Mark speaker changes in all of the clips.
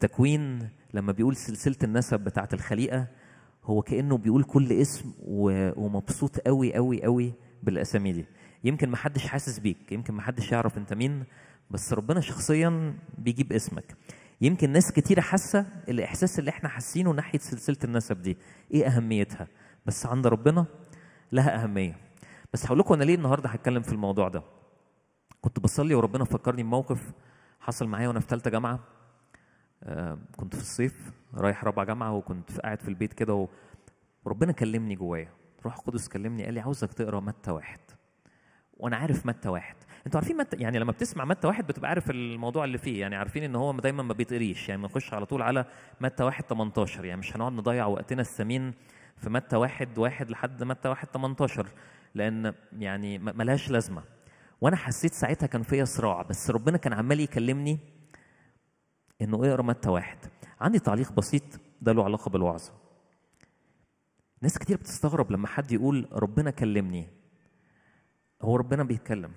Speaker 1: التكوين لما بيقول سلسله النسب بتاعه الخليقه هو كانه بيقول كل اسم و- ومبسوط قوي قوي قوي بالاسامي دي يمكن ما حدش حاسس بيك يمكن ما حدش يعرف انت مين بس ربنا شخصيا بيجيب اسمك يمكن ناس كتيرة حاسة الإحساس اللي احنا حاسينه ناحية سلسلة النسب دي إيه أهميتها بس عند ربنا لها أهمية بس هقول لكم أنا ليه النهاردة هتكلم في الموضوع ده كنت بصلي وربنا فكرني بموقف حصل معايا وأنا في ثالثة جامعة آه، كنت في الصيف رايح رابعة جامعة وكنت قاعد في البيت كده و- وربنا كلمني جوايا روح القدس كلمني قال لي عاوزك تقرا متى واحد وانا عارف متى واحد انتوا عارفين متى يعني لما بتسمع متى واحد بتبقى عارف الموضوع اللي فيه يعني عارفين ان هو دايما ما بيتقريش يعني بنخش على طول على متى واحد 18 يعني مش هنقعد نضيع وقتنا الثمين في متى واحد واحد لحد متى واحد 18 لان يعني م- ملهاش لازمه وانا حسيت ساعتها كان فيا صراع بس ربنا كان عمال يكلمني انه اقرا متى واحد عندي تعليق بسيط ده له علاقه بالوعظه ناس كتير بتستغرب لما حد يقول ربنا كلمني هو ربنا بيتكلم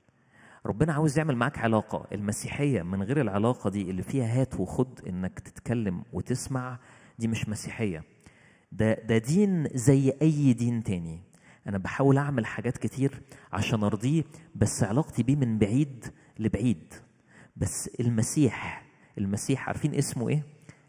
Speaker 1: ربنا عاوز يعمل معاك علاقة المسيحية من غير العلاقة دي اللي فيها هات وخد انك تتكلم وتسمع دي مش مسيحية ده ده دين زي اي دين تاني انا بحاول اعمل حاجات كتير عشان ارضيه بس علاقتي بيه من بعيد لبعيد بس المسيح المسيح عارفين اسمه ايه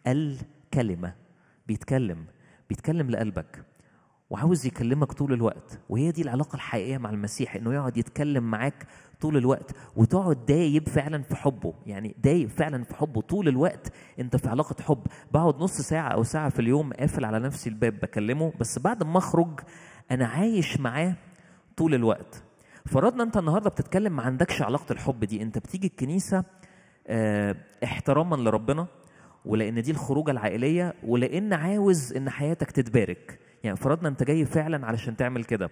Speaker 1: الكلمة بيتكلم بيتكلم لقلبك وعاوز يكلمك طول الوقت وهي دي العلاقة الحقيقية مع المسيح انه يقعد يتكلم معاك طول الوقت وتقعد دايب فعلا في حبه يعني دايب فعلا في حبه طول الوقت انت في علاقة حب بقعد نص ساعة او ساعة في اليوم قافل على نفسي الباب بكلمه بس بعد ما اخرج انا عايش معاه طول الوقت فرضنا انت النهارده بتتكلم ما عندكش علاقة الحب دي انت بتيجي الكنيسة آه، احتراما لربنا ولان دي الخروجه العائليه ولان عاوز ان حياتك تتبارك يعني فرضنا انت جاي فعلا علشان تعمل كده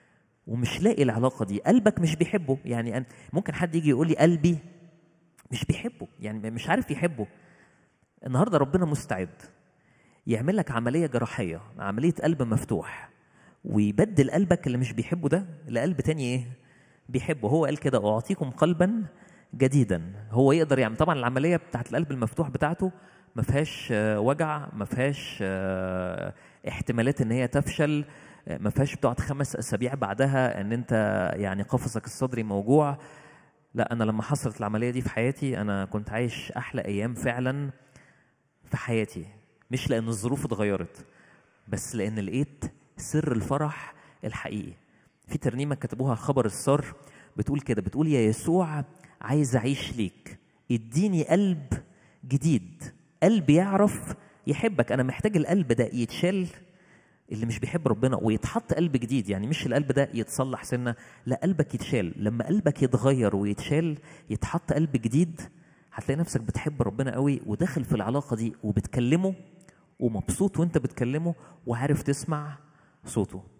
Speaker 1: ومش لاقي العلاقه دي قلبك مش بيحبه يعني أن- ممكن حد يجي يقول لي قلبي مش بيحبه يعني مش عارف يحبه النهارده ربنا مستعد يعمل لك عمليه جراحيه عمليه قلب مفتوح ويبدل قلبك اللي مش بيحبه ده لقلب تاني ايه بيحبه هو قال كده اعطيكم قلبا جديدا هو يقدر يعمل طبعا العمليه بتاعت القلب المفتوح بتاعته ما فيهاش آه، وجع ما فيهاش آه، احتمالات ان هي تفشل آه، ما فيهاش بتقعد خمس اسابيع بعدها ان انت يعني قفصك الصدري موجوع لا انا لما حصلت العمليه دي في حياتي انا كنت عايش احلى ايام فعلا في حياتي مش لان الظروف اتغيرت بس لان لقيت سر الفرح الحقيقي في ترنيمه كتبوها خبر السر بتقول كده بتقول يا يسوع عايز اعيش ليك اديني قلب جديد قلب يعرف يحبك انا محتاج القلب ده يتشال اللي مش بيحب ربنا ويتحط قلب جديد يعني مش القلب ده يتصلح سنه لا قلبك يتشال لما قلبك يتغير ويتشال يتحط قلب جديد هتلاقي نفسك بتحب ربنا قوي وداخل في العلاقه دي وبتكلمه ومبسوط وانت بتكلمه وعارف تسمع صوته